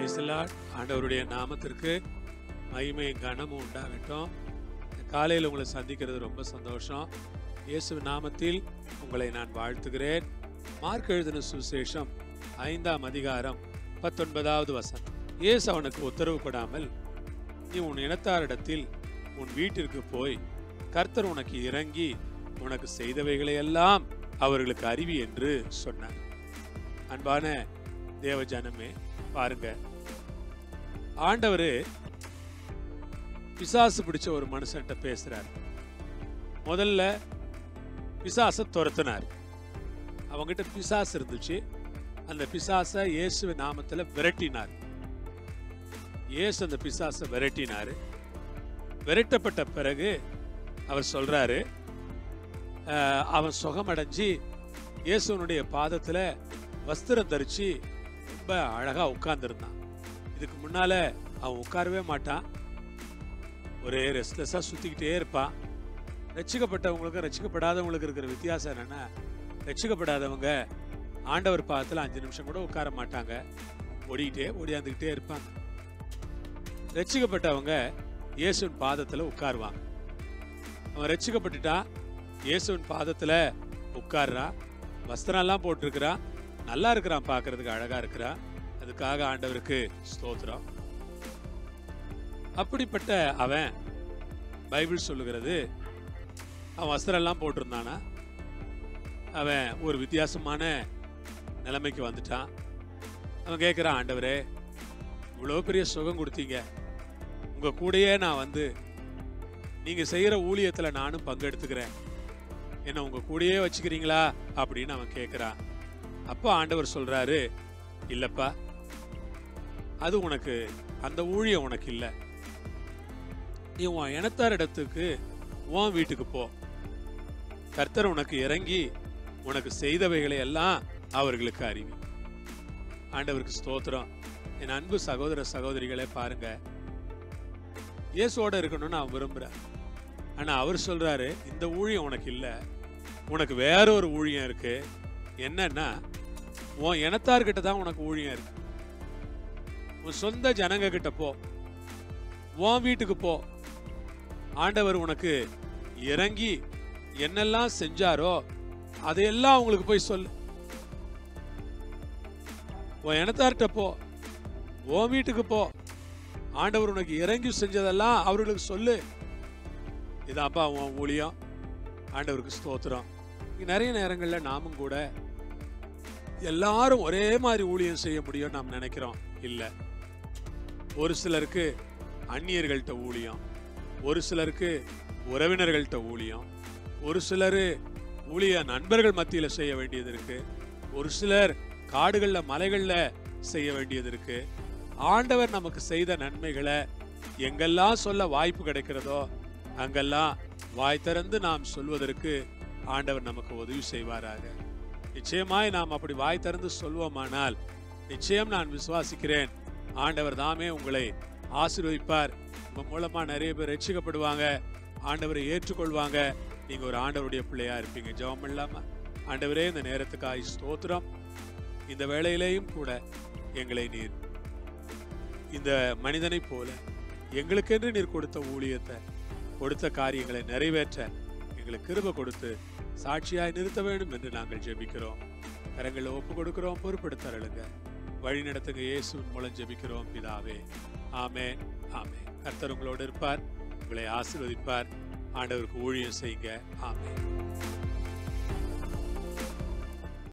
Praise the Lord. ஆண்டவருடைய நாமத்திற்கு மகிமை கனமும் உண்டாகட்டும் இந்த காலையில் உங்களை சந்திக்கிறது ரொம்ப சந்தோஷம் இயேசு நாமத்தில் உங்களை நான் வாழ்த்துகிறேன் மார்க் எழுதின சுசேஷம் ஐந்தாம் அதிகாரம் பத்தொன்பதாவது வசனம் இயேசு அவனுக்கு உத்தரவு கொடாமல் நீ உன் இனத்தாரிடத்தில் உன் வீட்டிற்கு போய் கர்த்தர் உனக்கு இறங்கி உனக்கு செய்தவைகளை எல்லாம் அவர்களுக்கு அறிவி என்று சொன்னார் அன்பான தேவ ஜனமே பாருங்க ஆண்டவர் பிசாசு பிடிச்ச ஒரு மனுஷன்ட்ட பேசுறார் முதல்ல பிசாசை துரத்தினார் அவங்கிட்ட பிசாசு இருந்துச்சு அந்த பிசாசை இயேசு நாமத்துல விரட்டினார் இயேசு அந்த பிசாசை விரட்டினாரு விரட்டப்பட்ட பிறகு அவர் சொல்றாரு அஹ், அவன் சுகமடைஞ்சு இயேசுவனுடைய பாதத்துல வஸ்திரம் தரிச்சு ரொம்ப அழகா உட்கார்ந்துருந்தான் இதுக்கு முன்னால அவன் உட்காரவே மாட்டான் ஒரே ரெஸ்ட்லெஸ்ஸாக சுத்திக்கிட்டே இருப்பான் ரட்சிக்கப்பட்டவங்களுக்கும் ரட்சிக்கப்படாதவங்களுக்கு இருக்கிற வித்தியாசம் என்னன்னா ரட்சிக்கப்படாதவங்க ஆண்டவர் பாதத்துல அஞ்சு நிமிஷம் கூட உட்கார மாட்டாங்க ஓடிக்கிட்டே ஓடியாந்துக்கிட்டே இருப்பாங்க ரட்சிக்கப்பட்டவங்க இயேசுவின் பாதத்துல உட்காருவாங்க அவன் ரட்சிக்கப்பட்டுட்டான் இயேசுவின் பாதத்துல உட்கார்றான் வஸ்திரம் எல்லாம் போட்டிருக்கிறான் நல்லா இருக்கிறான் பார்க்கிறதுக்கு அழகா இருக்கிறான் அதுக்காக ஆண்டவருக்கு ஸ்தோத்திரம் அப்படிப்பட்ட அவன் பைபிள் சொல்லுகிறது அவன் வஸ்திரம் எல்லாம் போட்டிருந்தானா அவன் ஒரு வித்தியாசமான நிலைமைக்கு வந்துட்டான் அவன் கேட்குறான் ஆண்டவரே இவ்வளோ பெரிய சுகம் கொடுத்தீங்க உங்க கூடயே நான் வந்து நீங்க செய்யற ஊழியத்துல நானும் பங்கெடுத்துக்கிறேன் என்ன உங்க கூடயே வச்சுக்கிறீங்களா அப்படின்னு அவன் கேட்குறான் அப்போ ஆண்டவர் சொல்றாரு இல்லப்பா அது உனக்கு அந்த ஊழியம் உனக்கு இல்லை நீ உன் இனத்தார் இடத்துக்கு உன் வீட்டுக்கு போ கர்த்தர் உனக்கு இறங்கி உனக்கு செய்தவைகளை எல்லாம் அவர்களுக்கு அறிவி ஆண்டவருக்கு ஸ்தோத்திரம் என் அன்பு சகோதர சகோதரிகளே பாருங்க இயேசுவோட இருக்கணும்னு அவன் விரும்புறான் ஆனா அவர் சொல்றாரு இந்த ஊழியம் உனக்கு இல்லை உனக்கு வேற ஒரு ஊழியம் இருக்கு என்னன்னா உன் இனத்தார்கிட்ட தான் உனக்கு ஊழியம் இருக்கு உன் சொந்த ஜனங்க கிட்ட போ உன் வீட்டுக்கு போ ஆண்டவர் உனக்கு இறங்கி என்னெல்லாம் செஞ்சாரோ அதையெல்லாம் உங்களுக்கு போய் சொல்லு உன் இனத்தார்கிட்ட போ உன் வீட்டுக்கு போ ஆண்டவர் உனக்கு இறங்கி செஞ்சதெல்லாம் அவர்களுக்கு சொல்லு இதாப்பா உன் ஊழியம் ஆண்டவருக்கு ஸ்தோத்திரம் இங்க நிறைய நேரங்கள்ல நாமும் கூட எல்லாரும் ஒரே மாதிரி ஊழியம் செய்ய முடியும் நாம் நினைக்கிறோம் இல்ல ஒரு சிலருக்கு அந்நியர்கள்ட்ட ஊழியம் ஒரு சிலருக்கு உறவினர்கள்ட்ட ஊழியம் ஒரு சிலர் ஊழிய நண்பர்கள் மத்தியில செய்ய வேண்டியது இருக்கு ஒரு சிலர் காடுகள்ல மலைகள்ல செய்ய வேண்டியது இருக்கு ஆண்டவர் நமக்கு செய்த நன்மைகளை எங்கெல்லாம் சொல்ல வாய்ப்பு கிடைக்கிறதோ அங்கெல்லாம் வாய் திறந்து நாம் சொல்வதற்கு ஆண்டவர் நமக்கு உதவி செய்வாராக நிச்சயமாய் நாம் அப்படி வாய் திறந்து சொல்வோமானால் நிச்சயம் நான் விசுவாசிக்கிறேன் ஆண்டவர் தாமே உங்களை ஆசீர்வதிப்பார் உங்க மூலமா நிறைய பேர் ரட்சிக்கப்படுவாங்க ஆண்டவரை ஏற்றுக்கொள்வாங்க நீங்க ஒரு ஆண்டவருடைய பிள்ளையா இருப்பீங்க ஜெபம் இல்லாம ஆண்டவரே இந்த நேரத்துக்காய் ஸ்தோத்திரம் இந்த வேளையிலேயும் கூட எங்களை நீர் இந்த மனிதனைப் போல எங்களுக்கென்று நீர் கொடுத்த ஊழியத்தை கொடுத்த காரியங்களை நிறைவேற்ற எங்களுக்கு கிருப கொடுத்து சாட்சியாய் நிறுத்த வேண்டும் என்று நாங்கள் ஜெபிக்கிறோம் கரங்களை ஒப்பு கொடுக்கிறோம் பொறுப்படுத்தருளுங்க வழி நடத்துங்க இயேசுவின் மூலம் ஜெபிக்கிறோம் பிதாவே ஆமே ஆமே கர்த்தர் உங்களோடு இருப்பார் உங்களை ஆசீர்வதிப்பார் ஆண்டவருக்கு ஊழியம் செய்யுங்க ஆமே